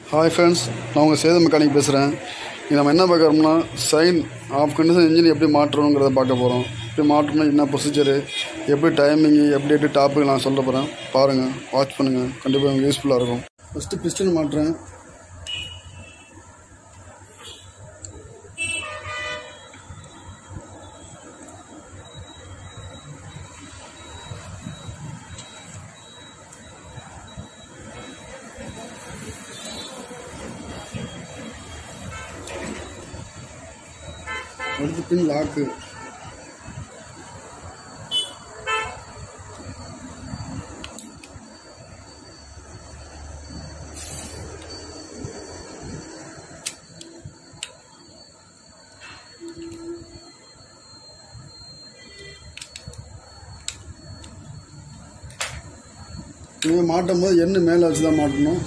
hi friends நான் உங்கள் சேத மெக்கானிக் பேசுகிறேன் இது நம்ம என்ன பார்க்குறோம்னா சைன் ஆஃப் கண்டிஷன் இன்ஜின் எப்படி மாற்றணுங்கிறத பார்க்க போகிறோம் எப்படி மாற்றணும் என்ன ப்ரொசீஜரு எப்படி டைமிங்கு எப்படி எப்படி டாப்பு நான் சொல்ல போகிறேன் பாருங்கள் வாட்ச் பண்ணுங்கள் கண்டிப்பாக உங்களுக்கு யூஸ்ஃபுல்லாக இருக்கும் ஃபஸ்ட்டு பிஸ்டன் மாட்டுறேன் அடுத்து பின் லாக்கு இனிமேல் மாட்டும் போது எண்ணெய் மேலே வச்சு தான் மாட்டணும்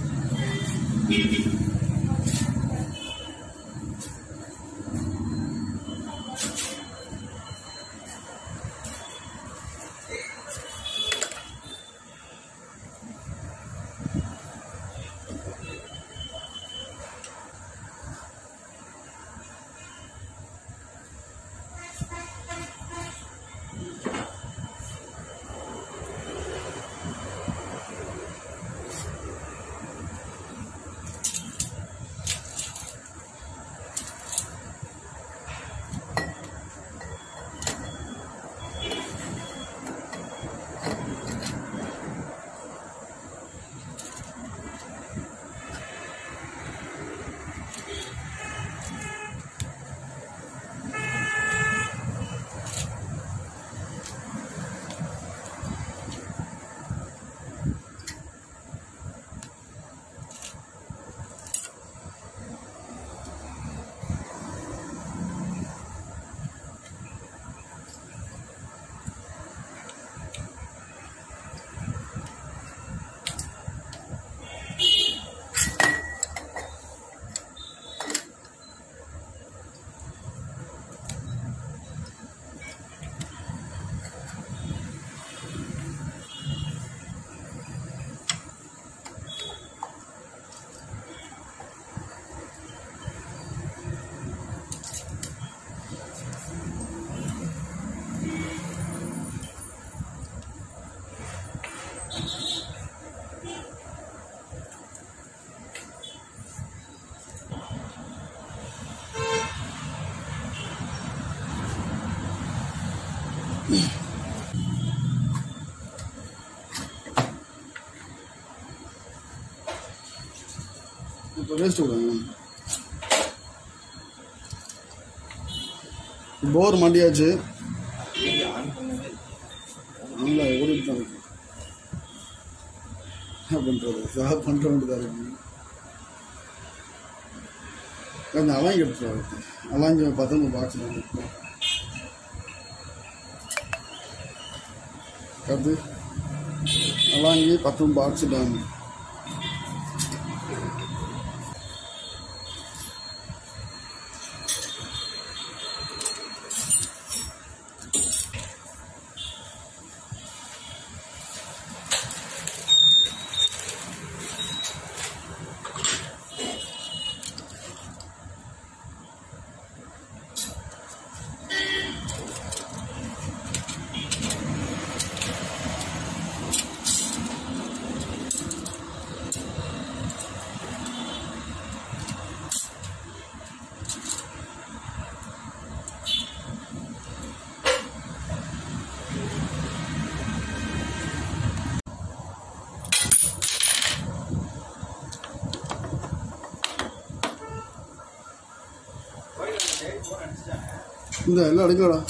இப்போ வேஸ்ட் விடுங்க போர் மாட்டியாச்சு நல்லா ஓடிட்டு தான் இருக்கு என்ன பண்ணுறது சார் பண்ணுற வேண்டியதாக இருக்கு கொஞ்சம் அலாங்கி எடுத்துருவாரு அலாங்கி பத்தொன்பது பாக்ஸ் அடுத்து அலாங்கி பத்தொன்பது பாக்ஸ் டேம் இந்த எல்லாம் அடிக்கலடா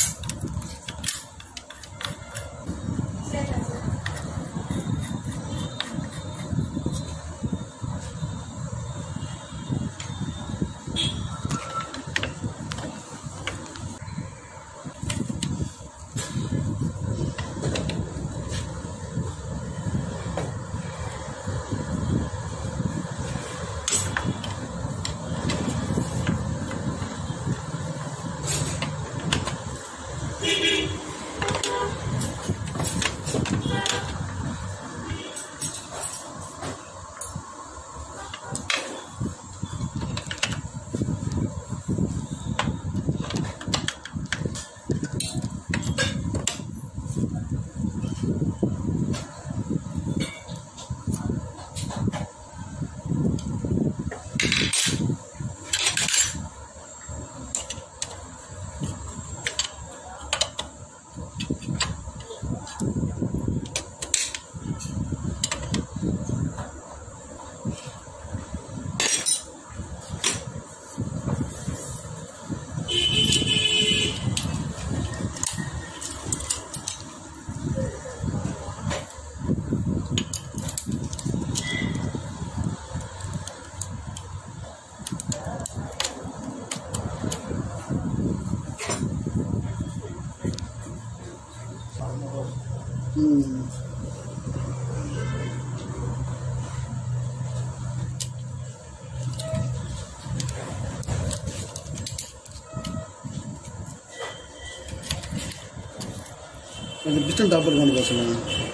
அந்த பிஸ்டன் டாப்பர் கொண்டு போக சொல்லுங்க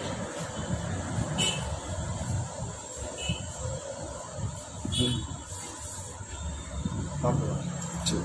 சரி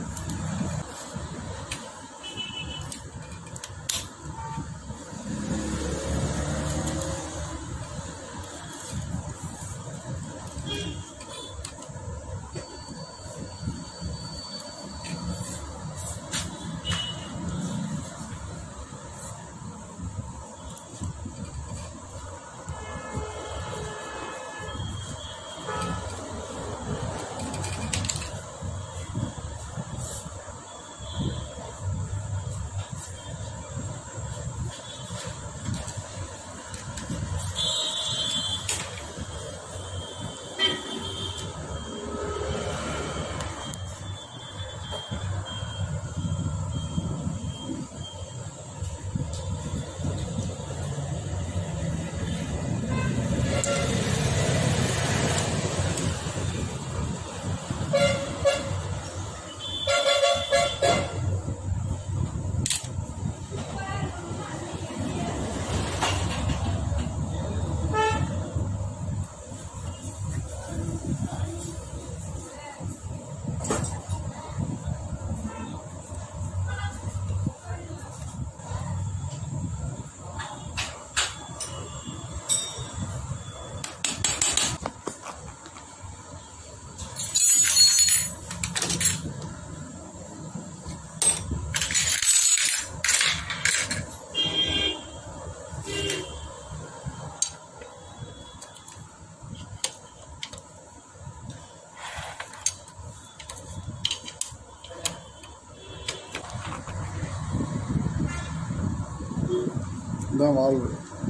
இதான் வால்வு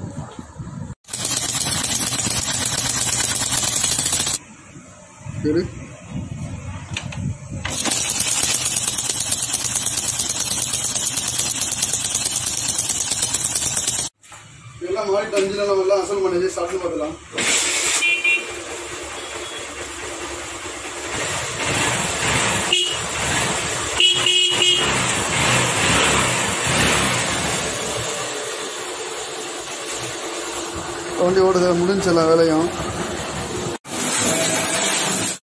எடு எல்லாம் மாறிட்டு அஞ்சுல நம்ம எல்லாம் அசல் பண்ணி சாப்பிட்டு பார்க்கலாம் வண்டி ஓடுது முடிஞ்ச எல்லா வேலையும்